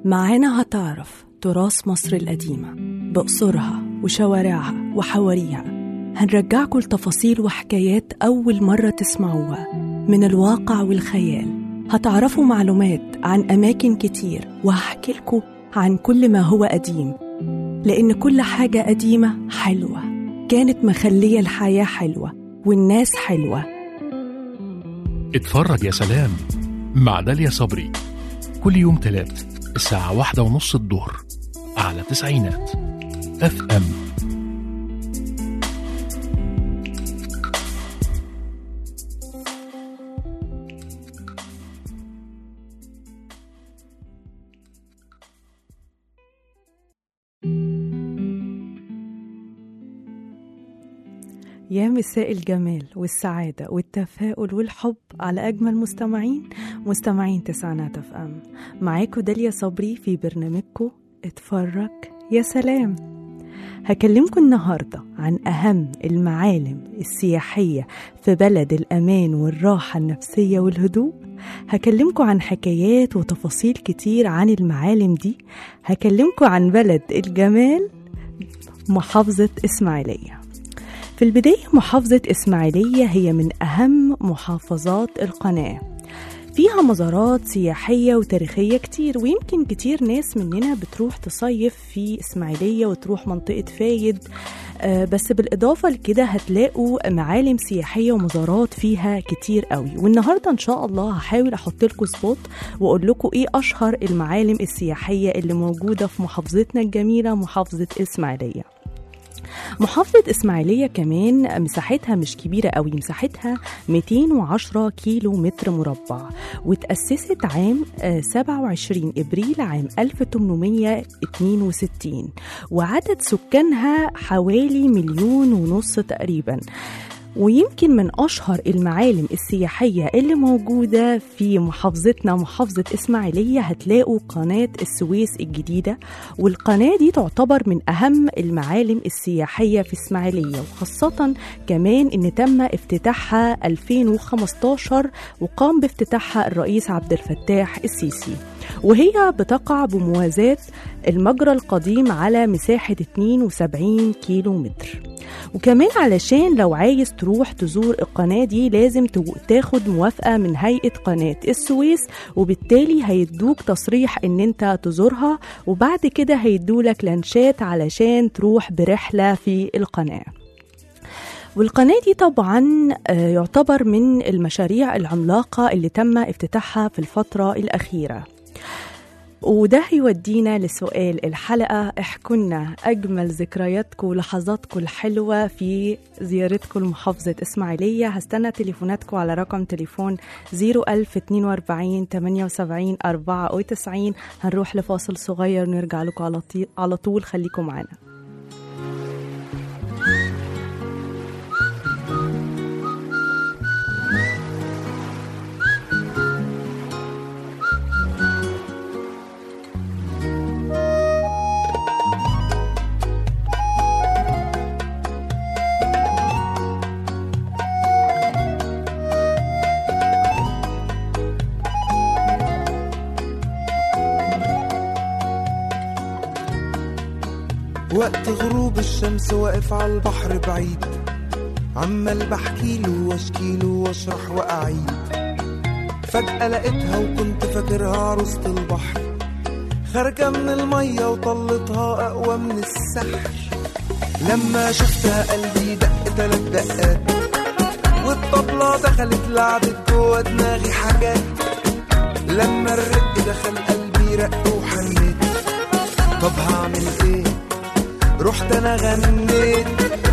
معانا هتعرف تراث مصر القديمة بقصرها وشوارعها وحواريها هنرجعكم لتفاصيل وحكايات أول مرة تسمعوها من الواقع والخيال هتعرفوا معلومات عن أماكن كتير وهحكي لكم عن كل ما هو قديم لأن كل حاجة قديمة حلوة كانت مخلية الحياة حلوة والناس حلوة اتفرج يا سلام مع داليا صبري كل يوم تلات الساعة واحدة ونص الظهر على تسعينات اف ام يا مساء الجمال والسعادة والتفاؤل والحب على أجمل مستمعين مستمعين تسعينات اف ام معاكم داليا صبري في برنامجكم اتفرج يا سلام هكلمكم النهاردة عن أهم المعالم السياحية في بلد الأمان والراحة النفسية والهدوء هكلمكم عن حكايات وتفاصيل كتير عن المعالم دي هكلمكم عن بلد الجمال محافظة إسماعيلية في البداية محافظة إسماعيلية هي من أهم محافظات القناة فيها مزارات سياحية وتاريخية كتير ويمكن كتير ناس مننا بتروح تصيف في إسماعيلية وتروح منطقة فايد آه، بس بالإضافة لكده هتلاقوا معالم سياحية ومزارات فيها كتير قوي والنهاردة إن شاء الله هحاول أحط لكم سبوت وأقول لكم إيه أشهر المعالم السياحية اللي موجودة في محافظتنا الجميلة محافظة إسماعيلية محافظة إسماعيلية كمان مساحتها مش كبيرة قوي مساحتها 210 كيلو متر مربع وتأسست عام آه، 27 إبريل عام 1862 وعدد سكانها حوالي مليون ونص تقريبا ويمكن من أشهر المعالم السياحية اللي موجودة في محافظتنا محافظة إسماعيلية هتلاقوا قناة السويس الجديدة والقناة دي تعتبر من أهم المعالم السياحية في إسماعيلية وخاصة كمان إن تم افتتاحها 2015 وقام بافتتاحها الرئيس عبد الفتاح السيسي وهي بتقع بموازاة المجرى القديم على مساحة 72 كيلو متر وكمان علشان لو عايز تروح تزور القناة دي لازم تو- تاخد موافقة من هيئة قناة السويس وبالتالي هيدوك تصريح ان انت تزورها وبعد كده هيدولك لانشات علشان تروح برحلة في القناة والقناة دي طبعا آه، يعتبر من المشاريع العملاقة اللي تم افتتاحها في الفترة الأخيرة وده هيودينا لسؤال الحلقة احكوا لنا أجمل ذكرياتكم ولحظاتكم الحلوة في زيارتكم لمحافظة إسماعيلية هستنى تليفوناتكم على رقم تليفون 01042 78 94 هنروح لفاصل صغير ونرجع لكم على طي- على طول خليكم معانا وقت غروب الشمس واقف على البحر بعيد عمال بحكيله واشكيله واشرح واعيد فجأة لقيتها وكنت فاكرها عروسة البحر خارجة من المية وطلتها أقوى من السحر لما شفتها قلبي دق تلات دقات والطبلة دخلت لعبت جوا دماغي حاجات لما الرق دخل قلبي رق وحنيت طب هعمل ايه رحت انا غنيت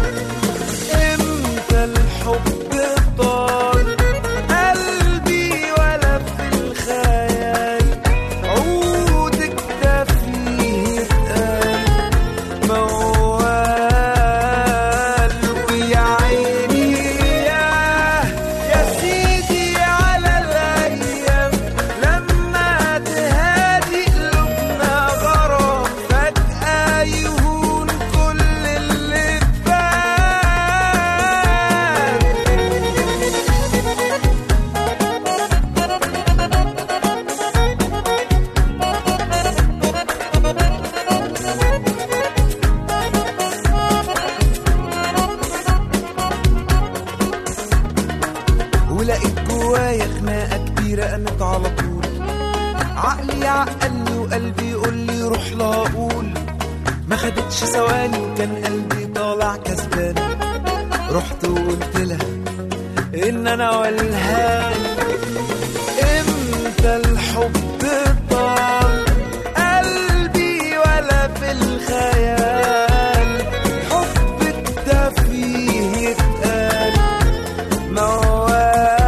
امتى الحب طال قلبي ولا في الخيال عودك ده فيه اتقال موال ويا عيني يا يا سيدي على الايام لما تهادي قلوبنا غرام فجأة يهون كل اللي فات ولقيت جوايا خناقة كبيرة قامت على طول عقلي يعقلني وقلبي يقول لي روح لا اقول ما خدتش ثواني وكان قلبي طالع كسبان رحت وقلت لها ان انا والهان امتى الحب طال قلبي ولا في الخيال حب ده فيه يتقال موال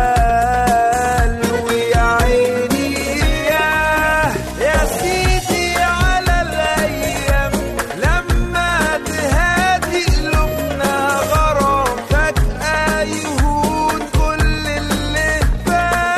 ويا عيني ياه يا سيدي على الايام لما تهادي قلوبنا غرام فجأة يهون كل اللي فات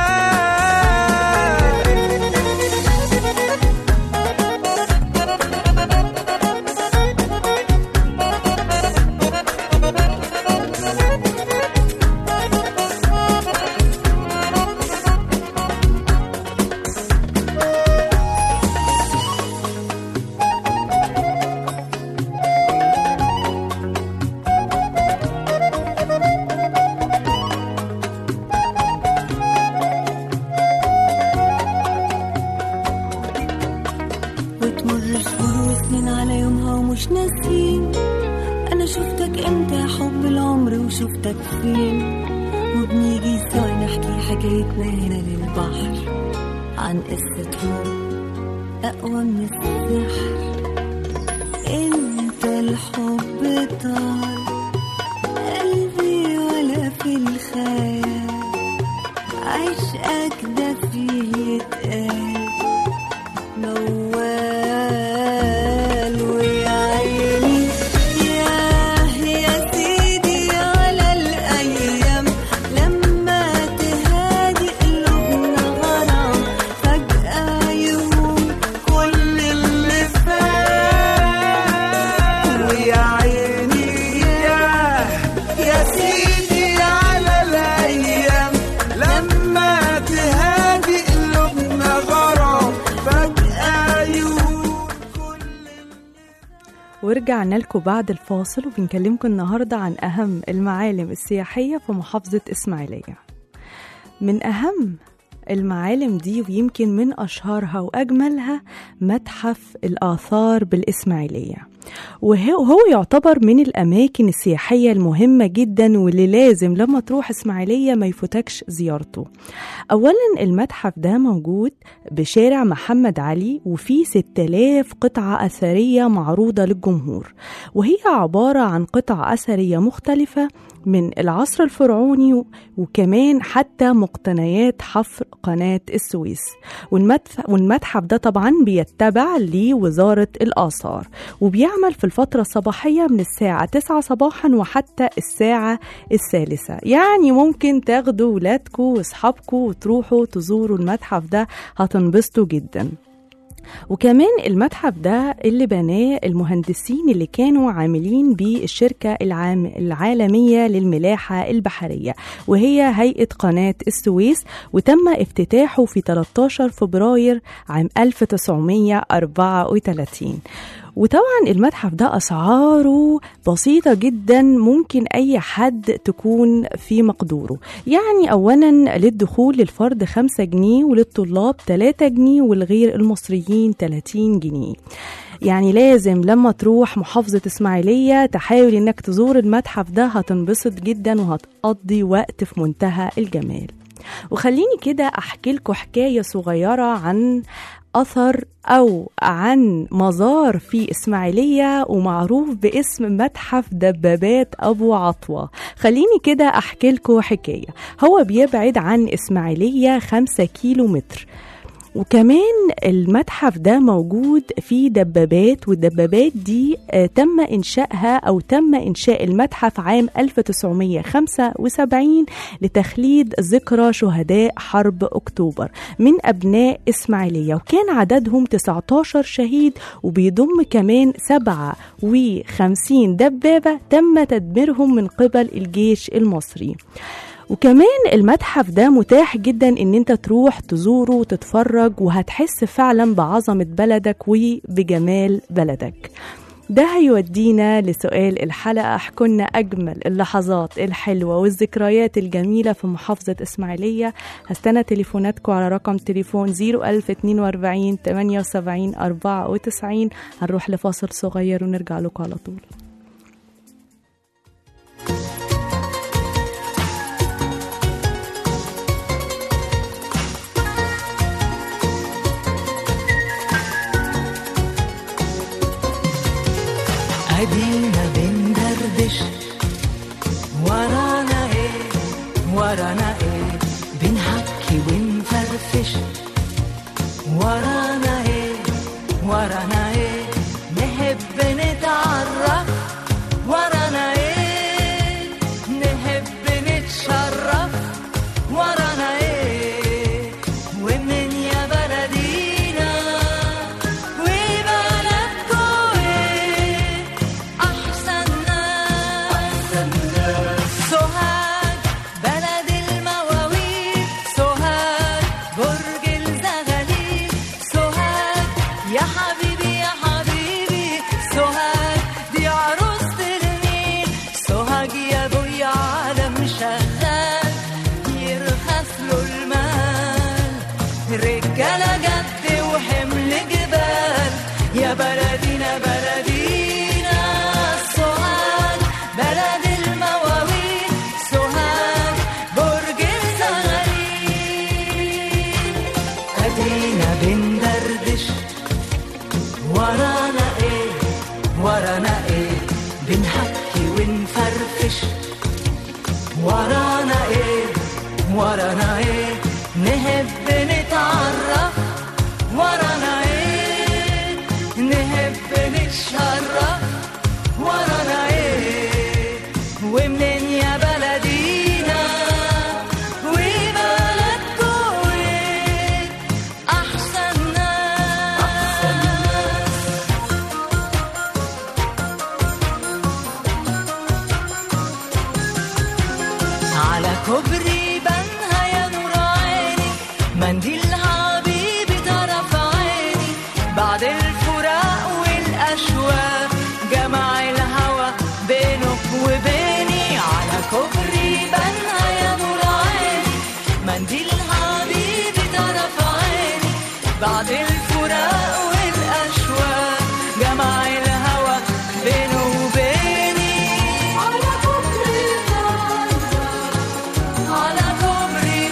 وتمر شهور وسنين على يومها ومش ناسين انا شفتك امتى يا حب العمر وشفتك فين وبنيجي سوا نحكي حكايتنا هنا للبحر عن قصة حب اقوى من السحر انت الحب طال قلبي ولا في الخيال عشقك ده فيه يتقال موال ويا عيني ياه يا سيدي على الأيام لما تهادي قلوبنا غرام فجأة يهون كل اللي فات ويا عيني ياه يا سيدي على الايام لما تهادي قلوبنا غرام فجأة يهون كل ورجعنا لكم بعد الفاصل وبنكلمكم النهاردة عن أهم المعالم السياحية في محافظة إسماعيلية من أهم المعالم دي ويمكن من أشهرها وأجملها متحف الآثار بالإسماعيلية وهو هو يعتبر من الأماكن السياحية المهمة جدا واللي لازم لما تروح إسماعيلية ما يفوتكش زيارته أولا المتحف ده موجود بشارع محمد علي وفيه 6000 قطعة أثرية معروضة للجمهور وهي عبارة عن قطع أثرية مختلفة من العصر الفرعوني وكمان حتى مقتنيات حفر قناة السويس والمتف- والمتحف ده طبعا بيتبع لوزارة الآثار وبيعمل في الفترة الصباحية من الساعة 9 صباحا وحتى الساعة الثالثة يعني ممكن تاخدوا ولادكم واصحابكم وتروحوا تزوروا المتحف ده هتنبسطوا جدا وكمان المتحف ده اللي بناه المهندسين اللي كانوا عاملين بالشركة العام العالمية للملاحة البحرية وهي هيئة قناة السويس وتم افتتاحه في 13 فبراير عام 1934 وطبعا المتحف ده أسعاره بسيطة جدا ممكن أي حد تكون في مقدوره يعني أولا للدخول للفرد 5 جنيه وللطلاب 3 جنيه والغير المصريين 30 جنيه يعني لازم لما تروح محافظة إسماعيلية تحاول إنك تزور المتحف ده هتنبسط جدا وهتقضي وقت في منتهى الجمال وخليني كده أحكي لكم حكاية صغيرة عن أثر أو عن مزار في إسماعيلية ومعروف باسم متحف دبابات أبو عطوة خليني كده أحكي لكم حكاية هو بيبعد عن إسماعيلية خمسة كيلو متر وكمان المتحف ده موجود فيه دبابات والدبابات دي آه، تم إنشائها أو تم إنشاء المتحف عام 1975 لتخليد ذكرى شهداء حرب أكتوبر من أبناء إسماعيلية وكان عددهم 19 شهيد وبيضم كمان 57 دبابة تم تدميرهم من قبل الجيش المصري وكمان المتحف ده متاح جدا ان انت تروح تزوره وتتفرج وهتحس فعلا بعظمة بلدك وبجمال بلدك ده هيودينا لسؤال الحلقة احكوا لنا أجمل اللحظات الحلوة والذكريات الجميلة في محافظة إسماعيلية هستنى تليفوناتكم على رقم تليفون 01042 78 94 هنروح لفاصل صغير ونرجع لكم على طول ادينا بندردش ورانا ايه ورانا ايه بنحكي ونفرفش ورانا ايه ورانا ايه نحب نتعرف ورانا ايه نحب نتشرف ورانا ايه ومن يا بلدينا وبلدكوا ايه احسن ناس سوهاج بلد المواويل سوهاج برج الزغاليل سوهاج يا حبيبي يا حبيبي سوهاج دي عروسة النيل سوهاج يا ابويا عالم شغال يرخص له المال رجالة جد وحمل جبال يا بلدينا بلدينا سوهاج بلد المواويل سوهاج برج الزغاليل ادينا بندردش ورانا ايه ورانا ايه بنحكي ونفرفش ورانا ايه ورانا ايه نحب نتعرف ورانا ايه نحب نتشرف ورانا ايه ومنين يا بلدينا وبلدكوا ايه احسن ناس على كوبري بنها يا نور عيني منديل حبيبي طرف عيني بعد الفراق والأشواق جمع الهوى بينك وبيني على كوبري بنها يا نور عيني منديل حبيبي طرف عيني بعد الفراق والأشواق جمع الهوى بينه وبيني على كوبري على كوبري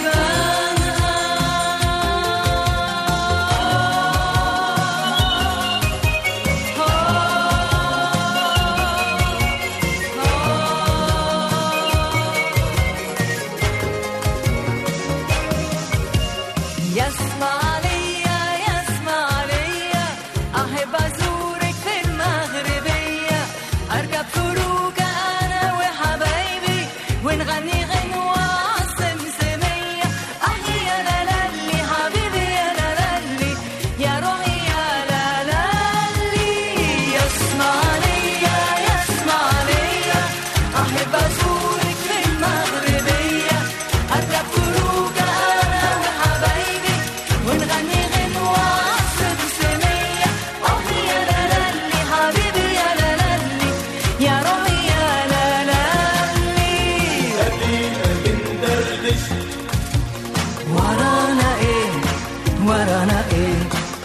يسمع ليا يسمع ليا أحب أزورك في المغربية أركب فروكة أنا وحبايبي ونغني غنوة عالسمسمية أحيي يا لالي حبيبي يا لالي يا روحي يا لالي يسمع ليا يسمع ليا أحب أزورك في المغربية أركب فروكة أنا وحبايبي ونغني غنوة عالسمسمية أحيي يا لالي حبيبي يا لالي يا روحي يا لالي ورانا ايه ورانا ايه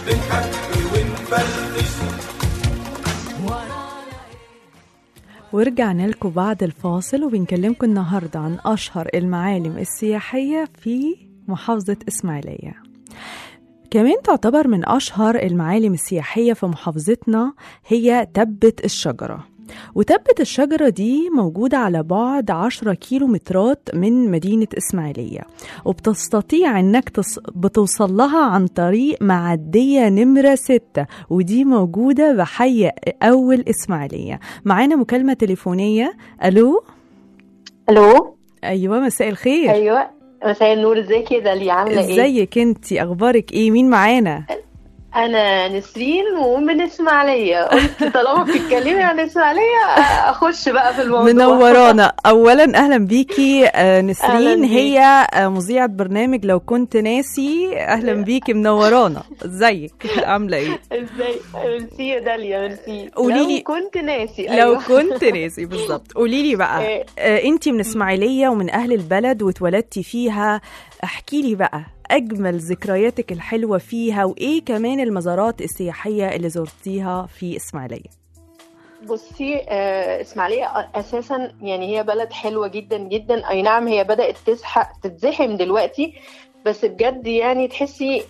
ورانا ورجعنا لكم بعد الفاصل وبنكلمكم النهاردة عن أشهر المعالم السياحية في محافظة إسماعيلية كمان تعتبر من أشهر المعالم السياحية في محافظتنا هي تبة الشجرة وتبة الشجرة دي موجودة على بعد 10 كيلو مترات من مدينة إسماعيلية وبتستطيع إنك تص... بتوصل لها عن طريق معدية نمرة 6 ودي موجودة بحي أول إسماعيلية معانا مكالمة تليفونية ألو الو أيوة مساء الخير ايوه مساء النور ازيك يا داليا عامله ايه ازيك انتي اخبارك ايه مين معانا انا نسرين ومن اسماعيليه قلت طالما بتتكلمي عن اسماعيليه اخش بقى في الموضوع منورانا اولا اهلا بيكي آه، نسرين أهلاً بيك. هي آه، مذيعه برنامج لو كنت ناسي اهلا بيكي منورانا ازيك عامله ايه ازاي ميرسي يا داليا ميرسي قوليلي- لو كنت ناسي لو أيوة. كنت ناسي بالظبط قولي لي بقى إيه. آه، انتي من اسماعيليه ومن اهل البلد واتولدتي فيها احكي لي بقى اجمل ذكرياتك الحلوه فيها وايه كمان المزارات السياحيه اللي زرتيها في اسماعيليه بصي آه، اسماعيليه اساسا يعني هي بلد حلوه جدا جدا اي نعم هي بدات تزحق تتزحم دلوقتي بس بجد يعني تحسي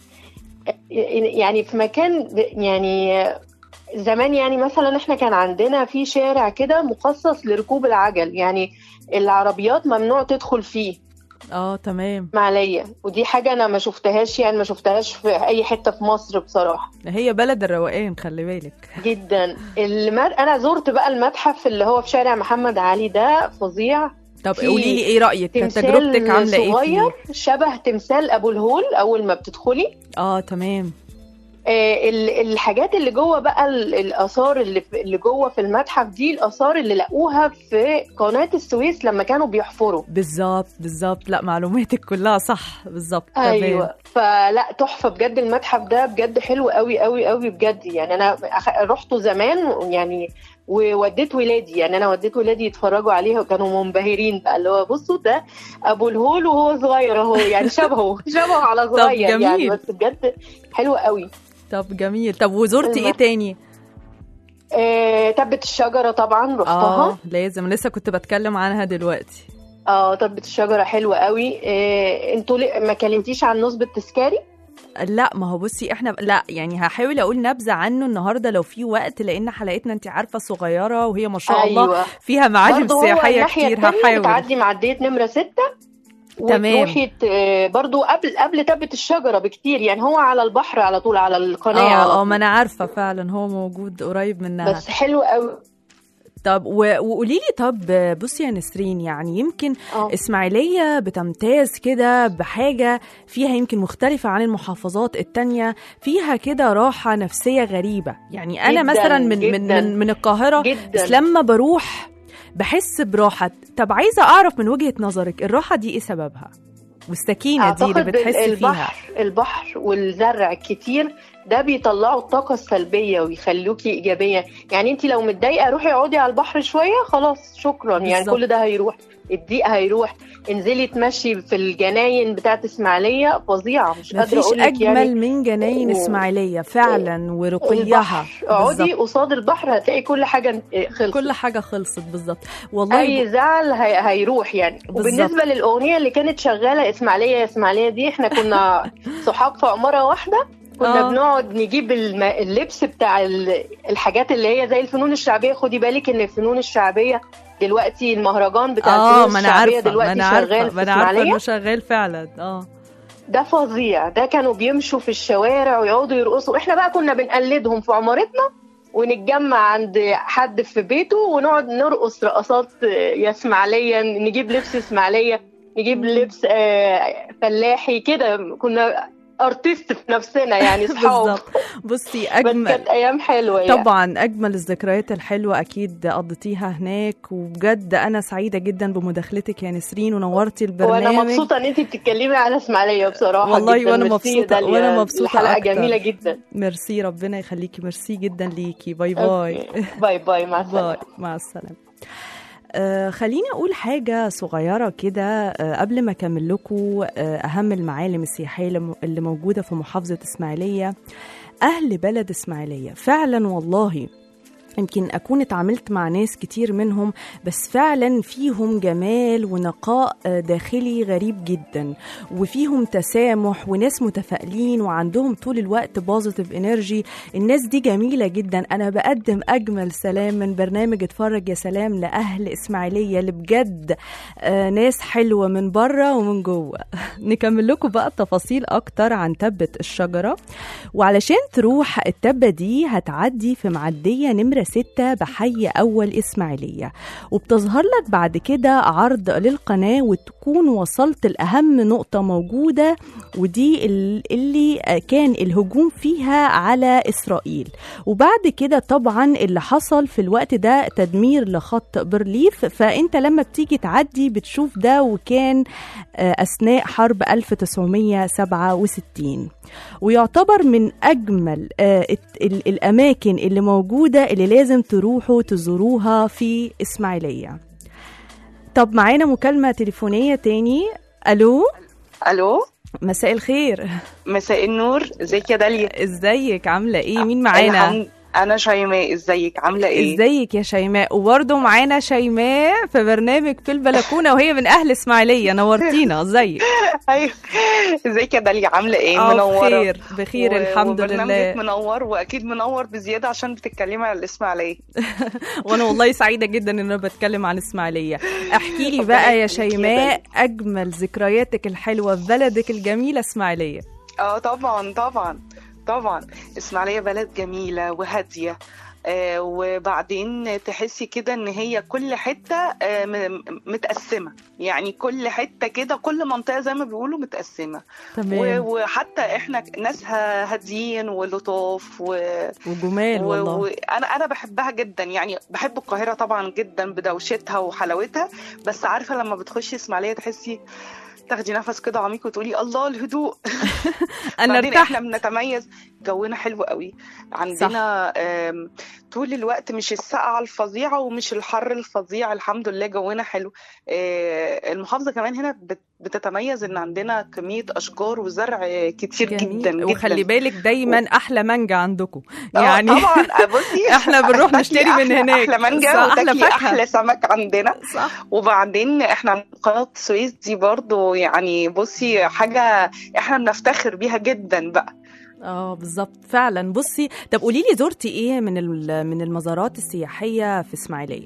يعني في مكان يعني زمان يعني مثلا احنا كان عندنا في شارع كده مخصص لركوب العجل يعني العربيات ممنوع تدخل فيه اه تمام اسماعيليه ودي حاجه انا ما شفتهاش يعني ما شفتهاش في اي حته في مصر بصراحه هي بلد الروقان خلي بالك جدا المر... انا زرت بقى المتحف اللي هو في شارع محمد علي ده فظيع طب في قولي لي ايه رايك كانت تمثال تجربتك عامله ايه صغير فيه شبه تمثال ابو الهول اول ما بتدخلي اه تمام آه ال- الحاجات اللي جوه بقى ال- الاثار اللي في- اللي جوه في المتحف دي الاثار اللي لقوها في قناه السويس لما كانوا بيحفروا بالظبط بالظبط لا معلوماتك كلها صح بالظبط ايوه فلا تحفه بجد المتحف ده بجد حلو قوي قوي قوي بجد يعني انا أخ- رحته زمان يعني ووديت ولادي يعني انا وديت ولادي يتفرجوا عليه وكانوا منبهرين بقى اللي هو بصوا ده ابو الهول وهو صغير اهو يعني شبهه شبهه على صغير يعني جميل. بس بجد حلو قوي طب جميل طب وزرتي ايه المتحف. تاني آه تبة الشجرة طبعا رحتها اه لازم لسه كنت بتكلم عنها دلوقتي اه تبة الشجرة حلوة قوي آه انتوا ليه- ما كلمتيش عن نصب التذكاري لا ما هو بصي احنا لا يعني هحاول اقول نبذه عنه النهارده لو في وقت لان حلقتنا انت عارفه صغيره وهي ما شاء الله ايوه فيها معالم برضه هو سياحيه الناحية كتير التانية هحاول بتعدي معدية نمرة ستة تمام. وتروحي ت- برضه قبل قبل تبة الشجرة بكتير يعني هو على البحر على طول على القناة على اه اه طول. ما انا عارفه فعلا هو موجود قريب منها بس حلو قوي طب و- وقولي لي طب بصي يا نسرين يعني يمكن اه إسماعيلية بتمتاز كده بحاجة فيها يمكن مختلفة عن المحافظات التانية فيها كده راحة نفسية غريبة يعني أنا جداً، مثلا من, من, جداً. من, من القاهرة جدا بس لما بروح بحس براحة طب عايزة أعرف من وجهة نظرك الراحة دي إيه سببها والسكينة دي اللي اعتقد بتحسي فيها البحر البحر والزرع الكتير ده بيطلعوا الطاقة السلبية ويخلوكي إيجابية يعني أنت لو متضايقة روحي اقعدي على البحر شوية خلاص شكرا يعني بالظبط. كل ده هيروح الضيق هيروح انزلي تمشي في الجناين بتاعت إسماعيلية فظيعة مش قادرة مفيش أقول لك أجمل يعني من جناين و- إسماعيلية فعلا ورقيها البحر اقعدي بالظبط. قصاد البحر هتلاقي كل حاجة خلصت كل حاجة خلصت بالظبط والله اي زعل هي... هيروح يعني بالظبط. وبالنسبه للاغنيه اللي كانت شغاله اسماعيليه يا اسماعيليه دي احنا كنا صحاب في عماره واحده كنا آه. بنقعد نجيب الم... اللبس بتاع ال... الحاجات اللي هي زي الفنون الشعبيه خدي بالك ان الفنون الشعبيه دلوقتي المهرجان بتاع اه الفنون ما انا الشعبيه عارفه ما دلوقتي انا عارفه شغال ما في انا عارفه اسماعيليه انه شغال فعلا اه ده فظيع ده كانوا بيمشوا في الشوارع ويقعدوا يرقصوا احنا بقى كنا بنقلدهم في عمارتنا ونتجمع عند حد في بيته ونقعد نرقص رقصات آه، يا اسماعيليه نجيب لبس اسماعيليه نجيب لبس آه، فلاحي كده كنا ارتست في نفسنا يعني اصحاب بالظبط بصي بس اجمل كانت ايام حلوه يعني طبعا اجمل الذكريات الحلوه اكيد قضيتيها هناك وبجد انا سعيده جدا بمداخلتك يا نسرين ونورتي البرنامج وانا مبسوطه ان انت بتتكلمي على اسماعيليه بصراحه والله جداً. وأنا ميرسي مبسوطة- داليا. وأنا مبسوطة الحلقه أكتر. جميله جدا ميرسي ربنا يخليكي ميرسي جدا ليكي باي باي أوكي. باي باي مع السلامه باي مع السلامة آه خليني أقول حاجة صغيرة كده آه قبل ما أكمل لكم آه أهم المعالم السياحية اللي م- اللي موجودة في محافظة إسماعيلية أهل بلد إسماعيلية فعلا والله يمكن أكون اتعاملت مع ناس كتير منهم بس فعلا فيهم جمال ونقاء آه، داخلي غريب جدا وفيهم تسامح وناس متفائلين وعندهم طول الوقت بوزيتيف انرجي الناس دي جميلة جدا أنا بقدم أجمل سلام من برنامج اتفرج يا سلام لأهل إسماعيلية اللي بجد آه، ناس حلوة من بره ومن جوه نكمل لكم بقى التفاصيل أكتر عن تبة الشجرة وعلشان تروح التبة دي هتعدي في معدية نمرة نمرة ستة بحي أول إسماعيلية وبتظهر لك بعد كده عرض للقناة وتكون وصلت لأهم نقطة موجودة ودي ال- اللي كان الهجوم فيها على إسرائيل وبعد كده طبعا اللي حصل في الوقت ده تدمير لخط برليف فأنت لما بتيجي تعدي بتشوف ده وكان آه، أثناء حرب 1967 ويعتبر من أجمل آه، الت- ال- الأماكن اللي موجودة اللي لازم تروحوا تزوروها في إسماعيلية طب معانا مكالمة تليفونية تاني ألو الو مساء الخير مساء النور ازيك يا داليا ازيك عاملة ايه مين معانا الحمد- انا شيماء ازيك عامله ايه ازيك يا شيماء وبرضه معانا شيماء في برنامج في البلكونة وهي من أهل إسماعيلية نورتينا ازيك ايوه ازيك يا داليا عامله ايه آه، منوره بخير بخير و- الحمد وبرنامجك لله منور واكيد منور بزياده عشان بتتكلمي على الاسماعيليه وانا والله سعيده جدا ان انا بتكلم عن اسماعيليه احكي لي ربنا بقى يا يخليكي يا شيماء اجمل ذكرياتك الحلوه في بلدك الجميله اسماعيليه اه طبعا طبعا طبعا اسماعيليه بلد جميله وهاديه آه وبعدين تحسي كده ان هي كل حته آه م- متقسمه يعني كل حته كده كل منطقه زي ما بيقولوا متقسمه و- تمام وحتى احنا ناسها هاديين ولطاف و... وجمال والله وانا انا بحبها جدا يعني بحب القاهره طبعا جدا بدوشتها وحلاوتها بس عارفه لما بتخشي اسماعيليه تحسي تاخدي نفس كده عميق وتقولي الله الهدوء انا بعدين ارتحت احنا بنتميز جونا حلو قوي عندنا آم، طول الوقت مش السقعة الفظيعة ومش الحر الفظيع الحمد لله جونا حلو آه، المحافظة كمان هنا بت- بتتميز ان عندنا كمية اشجار وزرع كتير جدا جميل جدا وخلي بالك دايما احلى مانجا عندكم آه، يعني طبعا بصي إحنا بنروح هتاكلي نشتري من أحلى- هناك. احلى مانجا صح، أحلى وتاكلي فاكهة. احلى سمك عندنا صح وبعدين احنا قناة السويس دي برضو يعني بصي حاجة احنا بنفتخر بيها جدا بقى اه بالظبط فعلا بصي طب قولي لي زرتي ايه من ال- من المزارات السياحيه في اسماعيليه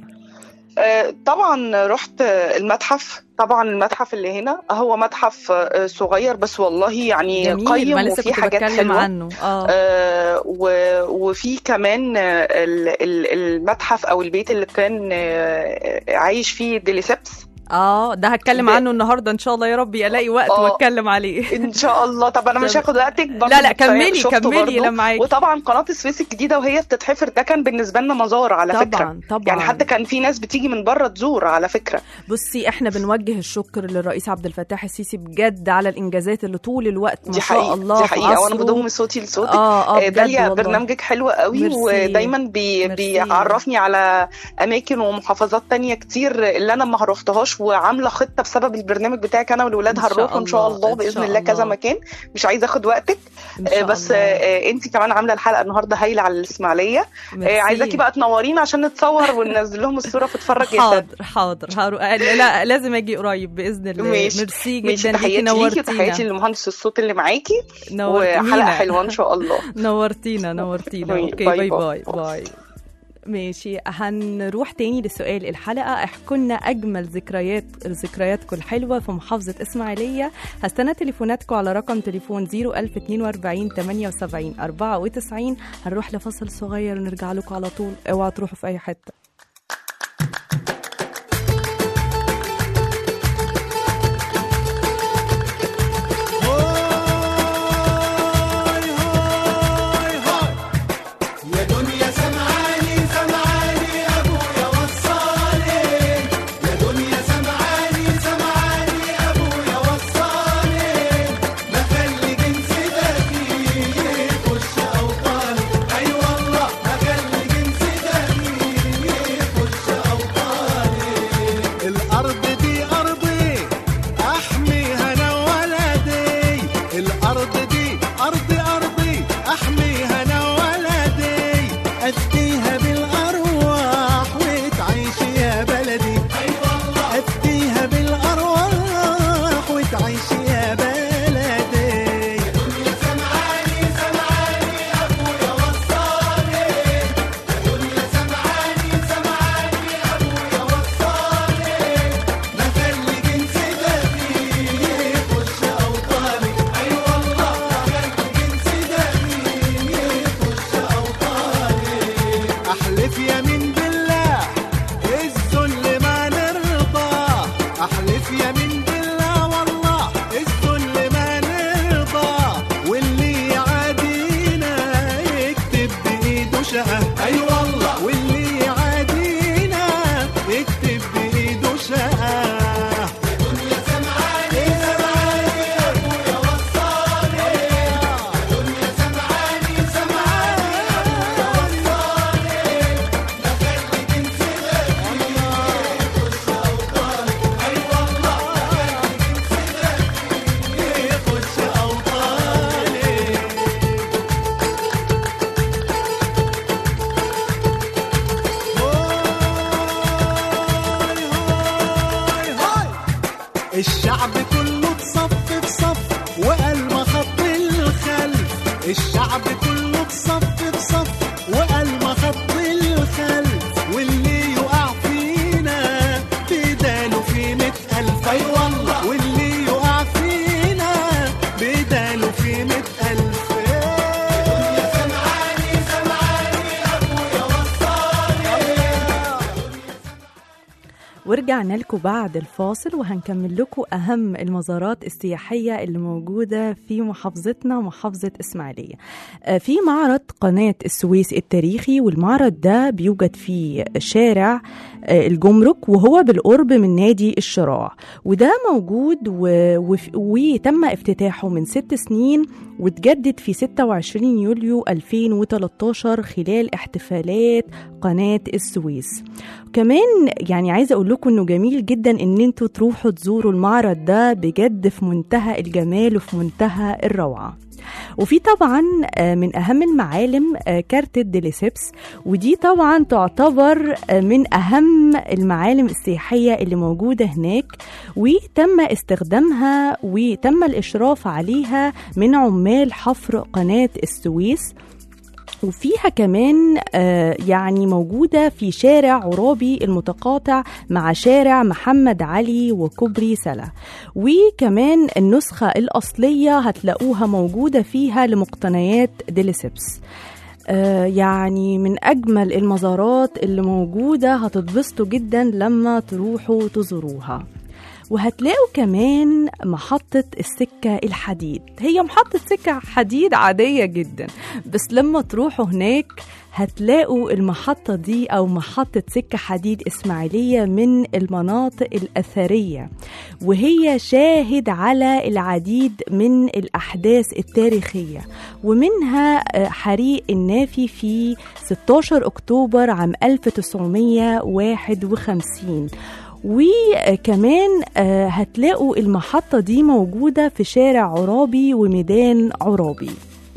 آه، طبعا رحت المتحف طبعا المتحف اللي هنا هو متحف آه، صغير بس والله يعني جميل ما قيم لسه وفيه كنت حاجات بتكلم حلوة عنه اه آه، و- وفي كمان آه، ال- ال- المتحف او البيت اللي كان آه، عايش فيه ديليسيبس اه ده هتكلم ب- عنه النهارده ان شاء الله يا رب الاقي وقت آه. واتكلم عليه ان شاء الله طب انا مش طب- هاخد وقتك برضه لا لا كفاية كملي شفته كملي برضه. انا معاكي وطبعا قناه السويس الجديده وهي بتتحفر ده كان بالنسبه لنا مزار على فكره طبعا طبعا يعني حتى كان في ناس بتيجي من بره تزور على فكره بصي احنا بنوجه الشكر للرئيس عبد الفتاح السيسي بجد على الانجازات اللي طول الوقت ما دي شاء حقيقه الله دي في حقيقه وانا عصره. بضم صوتي لصوتك اه اه آه، بجد داليا والله. برنامجك حلو قوي ميرسي. ودايما بي ميرسي. بيعرفني على اماكن ومحافظات تانية كتير اللي انا ما رحتهاش وعامله خطه بسبب البرنامج بتاعك انا والولاد إن شاء هنروح ان شاء الله، الله إن باذن شاء الله كذا الله. مكان مش عايزه اخد وقتك إن آه، شاء بس الله. انت كمان عامله الحلقه النهارده هايله على الاسماعيليه آه، ميرسي. عايزاكي بقى تنورينا عشان نتصور وننزل لهم الصوره فتتفرج يا سادة. حاضر حاضر هرو... لا لازم اجي قريب باذن الله ماشي. ميرسي ماشي جدا تحياتي ليكي ليكي وتحياتي نورتينا لمهندس الصوت اللي معاكي نورتينا وحلقه حلوه ان شاء الله نورتينا نورتينا باي اوكي باي باي باي. باي باي ماشي هنروح تاني لسؤال الحلقة احكوا لنا أجمل ذكريات ذكرياتكم الحلوة في محافظة إسماعيلية هستنى تليفوناتكم على رقم تليفون 01042 78 94 هنروح لفصل صغير ونرجع لكم على طول اوعوا تروحوا في أي حتة يا دنيا سمعاني سمعاني ابويا وصاني يا دنيا سمعاني سمعاني ابويا وصاني ما خلي جنس دمي يخش اوطاني اي والله ما خلي جنس دمي الشعب كله بصف بصف وقال ما خط الخلف واللي يقع فينا بداله في مئة ألف أي والله واللي يقع فينا بداله في مئة ألف يا سمعاني سمعاني أبويا وصاني ورجعنا لكم بعد الفاصل وهنكمل لكم أهم المزارات السياحية اللي موجودة في محافظتنا محافظة إسماعيلية آه، في معرض قناة السويس التاريخي والمعرض ده بيوجد في شارع آه، الجمرك وهو بالقرب من نادي الشراع وده موجود و... وف- وتم افتتاحه من ست سنين وتجدد في 26 يوليو 2013 خلال احتفالات قناة السويس كمان يعني عايزه اقول لكم انه جميل جدا ان انتوا تروحوا تزوروا المعرض ده بجد في منتهى الجمال وفي منتهى الروعه وفي طبعا آه، من اهم المعالم آه، كارتة ديليسيبس ودي طبعا تعتبر آه، من اهم المعالم السياحيه اللي موجوده هناك وتم استخدامها وتم الاشراف عليها من عمال حفر قناه السويس وفيها كمان آه، يعني موجودة في شارع عرابي المتقاطع مع شارع محمد علي وكوبري سلا وكمان النسخة الأصلية هتلاقوها موجودة فيها لمقتنيات ديليسيبس آه، يعني من أجمل المزارات اللي موجودة هتتبسطوا جدا لما تروحوا تزوروها وهتلاقوا كمان محطة السكة الحديد هي محطة سكة حديد عادية جدا بس لما تروحوا هناك هتلاقوا المحطة دي أو محطة سكة حديد إسماعيلية من المناطق الأثرية وهي شاهد على العديد من الأحداث التاريخية ومنها آه، حريق النافي في 16 أكتوبر عام 1951 وكمان آه، هتلاقوا المحطة دي موجودة في شارع عرابي وميدان عرابي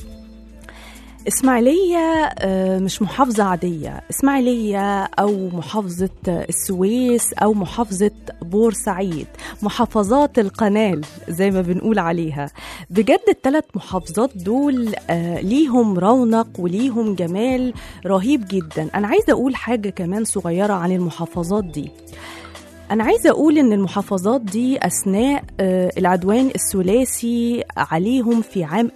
إسماعيلية آه، مش محافظة عادية إسماعيلية أو محافظة السويس أو محافظة بورسعيد محافظات القنال زي ما بنقول عليها بجد الثلاث محافظات دول آه، ليهم رونق وليهم جمال رهيب جدا أنا عايزة أقول حاجة كمان صغيرة عن المحافظات دي أنا عايزة أقول إن المحافظات دي أثناء آه، العدوان الثلاثي عليهم في عام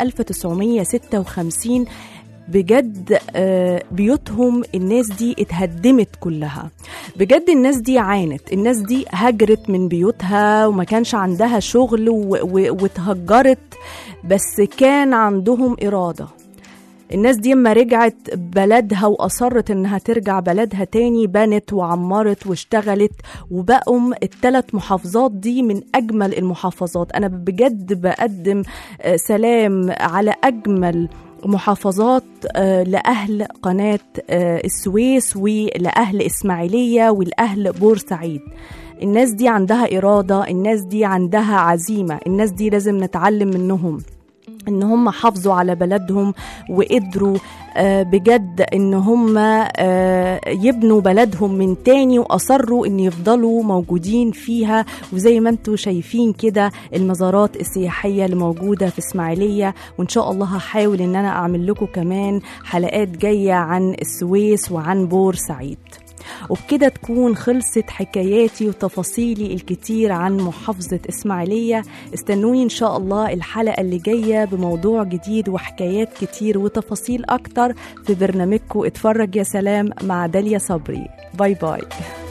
1956 بجد آه، بيوتهم الناس دي اتهدمت كلها بجد الناس دي عانت الناس دي هجرت من بيوتها وما كانش عندها شغل و- و- واتهجرت بس كان عندهم إرادة الناس دي اما رجعت بلدها وأصرت إنها ترجع بلدها تاني بنت وعمرت واشتغلت وبقوا الثلاث محافظات دي من أجمل المحافظات أنا بجد بقدم آه، سلام على أجمل محافظات آه، لأهل قناة آه، السويس ولأهل إسماعيلية ولأهل بورسعيد الناس دي عندها إرادة الناس دي عندها عزيمة الناس دي لازم نتعلم منهم ان هم حافظوا على بلدهم وقدروا آه، بجد ان هم آه، يبنوا بلدهم من تاني واصروا ان يفضلوا موجودين فيها وزي ما انتم شايفين كده المزارات السياحيه اللي موجوده في اسماعيليه وان شاء الله هحاول ان انا اعمل لكم كمان حلقات جايه عن السويس وعن بورسعيد وبكده تكون خلصت حكاياتي وتفاصيلي الكتير عن محافظة إسماعيلية استنوني إن شاء الله الحلقة اللي جاية بموضوع جديد وحكايات كتير وتفاصيل أكتر في برنامجكم اتفرج يا سلام مع داليا صبري باي باي